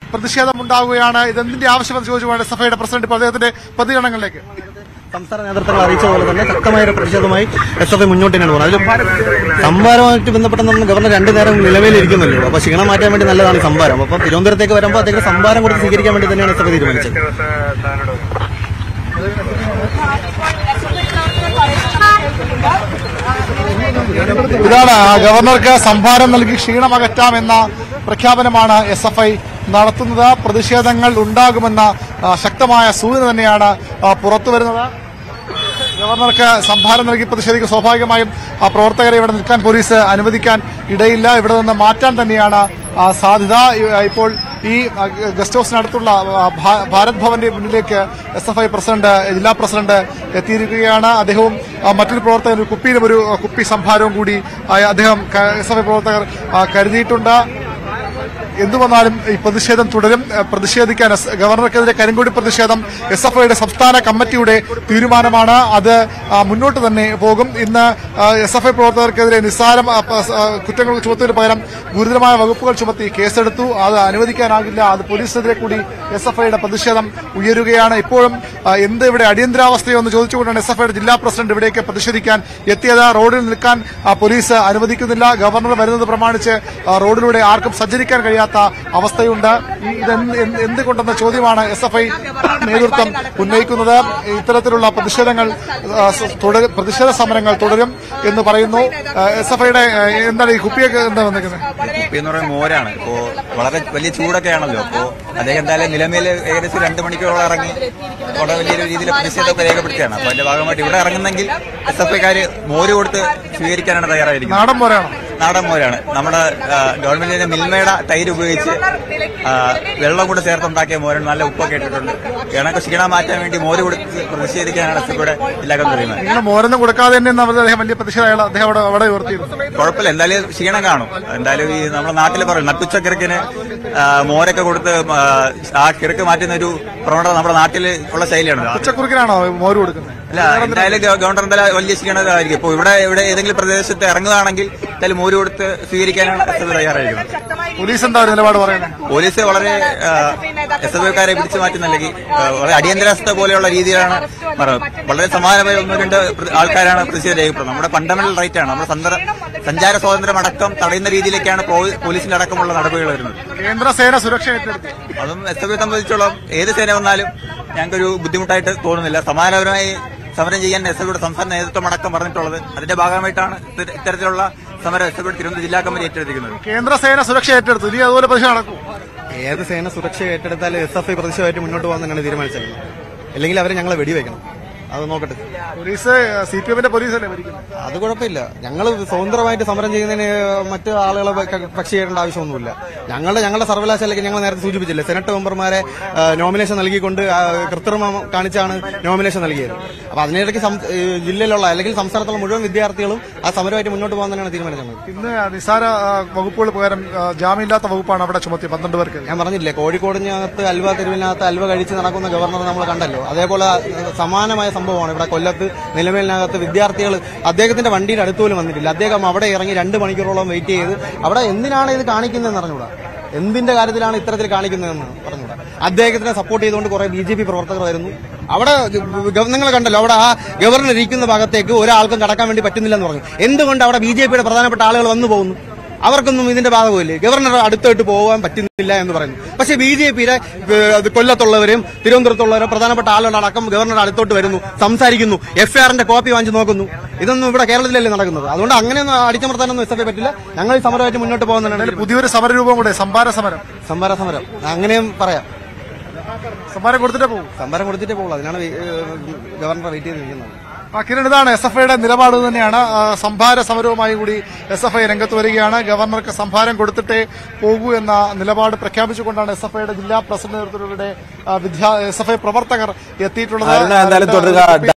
പ്രതിഷേധമുണ്ടാവുകയാണ് ഇതെന്തിന്റെ ആവശ്യമെന്ന് ചോദിച്ചുകൊണ്ട് S F ഐയുടെ പ്രസിഡന്റ് ഇപ്പോൾ അദ്ദേഹത്തിന്റെ പ്രതികരണങ്ങളിലേക്ക് സംസ്ഥാന നേതൃത്വങ്ങൾ അറിയിച്ച പോലെ തന്നെ ശക്തമായ ഒരു പ്രതിഷേധമായി എസ് എഫ് ഐ മുന്നോട്ട് തന്നെയാണ് പോകുന്നത് അതിൽ സംഭാരമായിട്ട് ബന്ധപ്പെട്ടെന്ന് ഗവർണർ രണ്ടു നേരം നിലവിലിരിക്കുന്നല്ലോ അപ്പൊ ക്ഷീണം മാറ്റാൻ വേണ്ടി നല്ലതാണ് ഈ സംഭാരം അപ്പം തിരുവനന്തപുരത്തേക്ക് വരുമ്പോൾ അദ്ദേഹം സംഭാരം കൊടുത്ത് സ്വീകരിക്കാൻ വേണ്ടി തന്നെയാണ് എസ് എഫ് ഐ തീരുമാനിച്ചത് ഇതാണ് ഗവർണർക്ക് സംഭാരം നൽകി ക്ഷീണം അകറ്റാമെന്ന പ്രഖ്യാപനമാണ് എസ് എഫ് ഐ നടത്തുന്നത് പ്രതിഷേധങ്ങൾ ഉണ്ടാകുമെന്ന ആ, ശക്തമായ സൂചന തന്നെയാണ് ആ, പുറത്തുവരുന്നത് ഗവർണർക്ക് സംഭാരം നൽകി പ്രതിഷേധിക്കുക സ്വാഭാവികമായും ആ പ്രവർത്തകരെ ഇവിടെ നിൽക്കാൻ പോലീസ് അനുവദിക്കാൻ ഇടയില്ല ഇവിടെ നിന്ന് മാറ്റാൻ തന്നെയാണ് ആ, സാധ്യത ഇ- ഇപ്പോൾ ഈ ആ, ഗസ്റ്റ് ഹൌസിനടുത്തുള്ള ആ, ഭാ- ഭാരത് ഭവന്റെ മുന്നിലേക്ക് എസ് എഫ് ഐ പ്രസിഡന്റ് ജില്ലാ പ്രസിഡന്റ് എത്തിയിരിക്കുകയാണ് അദ്ദേഹവും ആ, മറ്റൊരു പ്രവർത്തകർ ഒരു കുപ്പിയിലും ഒരു ആ, കുപ്പി സംഭാരവും കൂടി ആ, അദ്ദേഹം എസ് എഫ് ഐ പ്രവർത്തകർ ആ, കരുതിയിട്ടുണ്ട് എന്തു വന്നാലും ഈ പ്രതിഷേധം തുടരും ഏഹ് പ്രതിഷേധിക്കാൻ എസ്- ഗവർണർക്കെതിരെ കരിങ്കൊടി പ്രതിഷേധം എസ് എഫ് ഐയുടെ സംസ്ഥാന കമ്മിറ്റിയുടെ തീരുമാനമാണ് അത് ആ, മുന്നോട്ട് തന്നെ പോകും ഇന്ന് എസ് എഫ് ഐ പ്രവർത്തകർക്കെതിരെ നിസ്സാരം ആ, പ- ആ, കുറ്റങ്ങൾ ചുമത്തുന്നതിന് പകരം ഗുരുതരമായ വകുപ്പുകൾ ചുമത്തി കേസെടുത്തു അത് അനുവദിക്കാനാകില്ല അത് പോലീസിനെതിരെ കൂടി എസ് എഫ് ഐയുടെ പ്രതിഷേധം ഉയരുകയാണ് ഇപ്പോഴും ആ, എന്ത് ഇവിടെ അടിയന്തരാവസ്ഥയോ എന്ന് ചോദിച്ചുകൊണ്ടാണ് എസ് എഫ് ഐയുടെ ജില്ലാ പ്രസിഡന്റ് ഇവിടേക്ക് പ്രതിഷേധിക്കാൻ എത്തിയത് റോഡിൽ നിൽക്കാൻ ആ, പോലീസ് അനുവദിക്കുന്നില്ല ഗവർണർ വരുന്നത് പ്രമാണിച്ച് ആ, റോഡിലൂടെ ആർക്കും സഞ്ചരിക്കാൻ കഴിയാത്ത അവസ്ഥയുണ്ട് ഈ ഇതെന്ത് എന്ത് എന്തുകൊണ്ടെന്ന ചോദ്യമാണ് എസ് എഫ് ഐ നേതൃത്വം ഉന്നയിക്കുന്നത് ഇത്തരത്തിലുള്ള പ്രതിഷേധങ്ങൾ ആ, സ- തുടരും പ്രതിഷേധ സമരങ്ങൾ തുടരും എന്ന് പറയുന്നു എസ് എഫ് ഐയുടെ എന്താണ് ഈ കുപ്പിയൊക്കെ എന്താ വന്നിരിക്കുന്നത് കുപ്പി എന്ന് പറയുന്നത് മോരാണ് ഇപ്പോ വളരെ വലിയ ചൂടൊക്കെ ആണല്ലോ അപ്പോ അദ്ദേഹം എന്തായാലും നിലമേൽ ഏകദേശം രണ്ട് മണിക്കൂറോളം ഇറങ്ങി വളരെ വലിയൊരു രീതിയിൽ പ്രതിഷേധമൊക്കെ രേഖപ്പെടുത്തിയാണ് അപ്പൊ അതിന്റെ ഭാഗമായിട്ട് ഇവിടെ ഇറങ്ങുന്നെങ്കിൽ എസ് എഫ് ഐക്കാര് മോര് കൊടുത്ത് സ്വീകരിക്കാനാണ് തയ്യാറായിരിക്കുന്നത് നാടൻ പോരാണോ നാടൻ മോരാണ് നമ്മുടെ ആ, ഗവൺമെന്റിന്റെ മിൽമയുടെ തൈര് ഉപയോഗിച്ച് ആ, വെള്ളം കൂടെ ചേർത്തുണ്ടാക്കിയ മോരാണ് നല്ല ഉപ്പൊക്കെ ഇട്ടിട്ടുണ്ട് ഇണക്ക് ക്ഷീണം മാറ്റാൻ വേണ്ടി മോര് കൊടുത്ത് പ്രതിഷേധിക്കാനാണ് എസ് എഫ് ഐയുടെ ജില്ലാ കമ്മിറ്റി തീരുമാനം നിങ്ങൾ മോരൊന്നും കൊടുക്കാതെ തന്നെ നമ്മൾ അദ്ദേഹം വലിയ പ്രതിഷേധം അയാൾ അദ്ദേഹം അവിടെ അവിടെ ഉയർത്തിയിരുന്നു കുഴപ്പമില്ല എന്തായാലും ക്ഷീണം കാണും എന്തായാലും ഈ നമ്മുടെ നാട്ടിൽ പറയും നട്ടുച്ച കിറുക്കിന് ആ, മോരൊക്കെ കൊടുത്ത് ആ, ആ കിറുക്ക് മാറ്റുന്ന ഒരു പ്രവണത നമ്മുടെ നാട്ടിൽ ഉള്ള ശൈലിയാണ് ഉച്ചക്കുറുക്കിനാണോ മോര് കൊടുക്കുന്നത് അല്ല എന്തായാലും ഗവ- ഗവർണർ എന്തായാലും വലിയ ക്ഷീണമായിരിക്കും ഇപ്പൊ ഇവിടെ ഇവിടെ ഏതെങ്കിലും പ്രദേശത്ത് ഇറങ്ങുകയാണെങ്കിൽ എന്തായാലും മോര് കൊടുത്ത് സ്വീകരിക്കാനാണ് എസ് എഫ് തയ്യാറായിരിക്കുന്നത് പോലീസ് എന്താ ഒരു നിലപാട് പറയുന്നത് പോലീസ് വളരെ എസ് എഫ് ഐക്കാരെ പിടിച്ചു മാറ്റുന്നില്ലെങ്കിൽ ആ, വളരെ അടിയന്തരാവസ്ഥ പോലെയുള്ള രീതിയിലാണ് പറയുന്നത് വളരെ സമാനമായ ഒന്ന് രണ്ട് പ്ര- ആൾക്കാരാണ് പ്രതിഷേധം രേഖപ്പെടുന്നത് നമ്മുടെ ഫണ്ടമെന്റൽ റൈറ്റ് ആണ് നമ്മുടെ സന്ദർ- സഞ്ചാര സ്വാതന്ത്ര്യം അടക്കം തടയുന്ന രീതിയിലേക്കാണ് പോ- പോലീസിന്റെ അടക്കമുള്ള നടപടികൾ വരുന്നത് കേന്ദ്ര സേന സുരക്ഷ ഏറ്റെടുത്തു അതും എസ് എഫ് ഐ സംബന്ധിച്ചോളം ഏത് സേന വന്നാലും ഞങ്ങൾക്കൊരു ബുദ്ധിമുട്ടായിട്ട് തോന്നുന്നില്ല സമാനപരമായി സമരം ചെയ്യാൻ എസ് എഫ് ഐയുടെ സംസ്ഥാന നേതൃത്വം അടക്കം പറഞ്ഞിട്ടുള്ളത് അതിന്റെ ഭാഗമായിട്ടാണ് ഇത് ഇത്തരത്തിലുള്ള സമരം എസ് എഫ് ഐ തിരുവനന്തപുരം ജില്ലാ കമ്മിറ്റി ഏറ്റെടുത്തിരിക്കുന്നത് കേന്ദ്ര സേന സുരക്ഷ ഏറ്റെടുത്തു ഇനി അതുപോലെ പ്രതിഷേധം നടക്കും ഏത് സേന സുരക്ഷ ഏറ്റെടുത്താലും എസ് എഫ് ഐ പ്രതിഷേധമായിട്ട് മുന്നോട്ട് പോകാൻ തന്നെയാണ് തീരുമാനിച്ചത് അല്ലെങ്കിൽ അവരെ ഞങ്ങളെ വെടിവെക്കണം അത് നോക്കട്ടെ പോലീസ് സി പി എമ്മിന്റെ പോലീസല്ലേ ഭരിക്കുന്നത് അത് കുഴപ്പമില്ല ഞങ്ങൾ സ്വതന്ത്രമായിട്ട് സമരം ചെയ്യുന്നതിന് മറ്റ് ആളുകളെ പ- കക്ഷി ചെയ്യേണ്ട ആവശ്യമൊന്നുമില്ല ഞങ്ങളുടെ ഞങ്ങളുടെ സർവകലാശാലയ്ക്ക് ഞങ്ങൾ നേരത്തെ സൂചിപ്പിച്ചില്ലേ സെനറ്റ് മെമ്പർമാരെ ആ, നോമിനേഷൻ നൽകിക്കൊണ്ട് ആ, കൃത്രിമം കാണിച്ചാണ് നോമിനേഷൻ നൽകിയത് അപ്പൊ അതിനിടയ്ക്ക് സം- ഈ ജില്ലയിലുള്ള അല്ലെങ്കിൽ സംസ്ഥാനത്തുള്ള മുഴുവൻ വിദ്യാർത്ഥികളും ആ സമരമായിട്ട് മുന്നോട്ട് പോകാൻ തന്നെയാണ് തീരുമാനിച്ചത് ഇന്ന് നിസാര ആ, വകുപ്പുകൾ പകരം ആ, ജാമ്യമില്ലാത്ത വകുപ്പാണ് അവിടെ ചുമത്തി പന്ത്രണ്ട് പേർക്ക് ഞാൻ പറഞ്ഞില്ലേ കോഴിക്കോടിനകത്ത് അൽവ തെരുവിനകത്ത് അൽവ കഴിച്ച് നടക്കുന്ന ഗവർണർ നമ്മൾ കണ്ടല്ലോ അതേപോലെ ഏഹ്, സമാനമായ സംഭവമാണ് ഇവിടെ കൊല്ലത്ത് നിലമേലിനകത്ത് വിദ്യാർത്ഥികൾ അദ്ദേഹത്തിന്റെ വണ്ടിയുടെ അടുത്ത് പോലും വന്നിട്ടില്ല അദ്ദേഹം അവിടെ ഇറങ്ങി രണ്ട് മണിക്കൂറോളം വെയിറ്റ് ചെയ്ത് അവിടെ എന്തിനാണ് ഇത് കാണിക്കുന്നതെന്ന് അറിഞ്ഞൂടാ എന്തിന്റെ കാര്യത്തിലാണ് ഇത്തരത്തിൽ കാണിക്കുന്നതെന്ന് പറഞ്ഞൂടാ അദ്ദേഹത്തിനെ സപ്പോർട്ട് ചെയ്തുകൊണ്ട് കുറെ ബി ജെ പി പ്രവർത്തകർ വരുന്നു അവിടെ ഗവ- നിങ്ങൾ കണ്ടല്ലോ അവിടെ ആ ഗവർണർ ഇരിക്കുന്ന ഭാഗത്തേക്ക് ഒരാൾക്കും കടക്കാൻ വേണ്ടി പറ്റുന്നില്ലെന്ന് പറഞ്ഞു എന്തുകൊണ്ട് അവിടെ ബി ജെ പിയുടെ പ്രധാനപ്പെട്ട ആളുകൾ വന്നു പോകുന്നു അവർക്കൊന്നും ഇതിന്റെ ഭാഗമില്ലേ ഗവർണർ അടുത്തോട്ട് പോകാൻ പറ്റുന്നില്ല എന്ന് പറയുന്നു പക്ഷെ ബി ജെ പിയുടെ കൊല്ലത്തുള്ളവരും തിരുവനന്തപുരത്തുള്ളവരും പ്രധാനപ്പെട്ട ആളുകളടക്കം ഗവർണർ അടുത്തോട്ട് വരുന്നു സംസാരിക്കുന്നു എഫ് ആറിന്റെ കോപ്പി വാങ്ങിച്ച് നോക്കുന്നു ഇതൊന്നും ഇവിടെ കേരളത്തിലല്ലേ നടക്കുന്നത് അതുകൊണ്ട് അങ്ങനെയൊന്നും അടിച്ചമർത്താനൊന്നും എസ് എഫ് ഐ പറ്റില്ല ഞങ്ങൾ ഈ സമരമായിട്ട് മുന്നോട്ട് പോകുന്നതാണ് പുതിയൊരു സമരരൂപം കൂടെ സംഭാര സമരം സംഭാര സമരം അങ്ങനെയും പറയാം സംഭാരം കൊടുത്തിട്ടേ പോകും സംഭാരം കൊടുത്തിട്ടേ പോകുള്ളൂ അതിനാണ് വെ- ഏഹ് ഗവർണർ വെയിറ്റ് ചെയ്ത് നിൽക്കുന്നത് ആ കിരൺ ഇതാണ് എസ് എഫ് ഐയുടെ നിലപാട് തന്നെയാണ് ആ, സംഭാര സമരവുമായി കൂടി എസ് എഫ് ഐ രംഗത്ത് വരികയാണ് ഗവർണർക്ക് സംഭാരം കൊടുത്തിട്ടേ പോകൂ എന്ന നിലപാട് പ്രഖ്യാപിച്ചുകൊണ്ടാണ് എസ് എഫ് ഐയുടെ ജില്ലാ പ്രസിഡന്റ് നേതൃത്വത്തിലൂടെ വിദ്യാ എസ് എഫ് ഐ പ്രവർത്തകർ എത്തിയിട്ടുള്ളത് അരുണ എന്തായാലും തുടരുക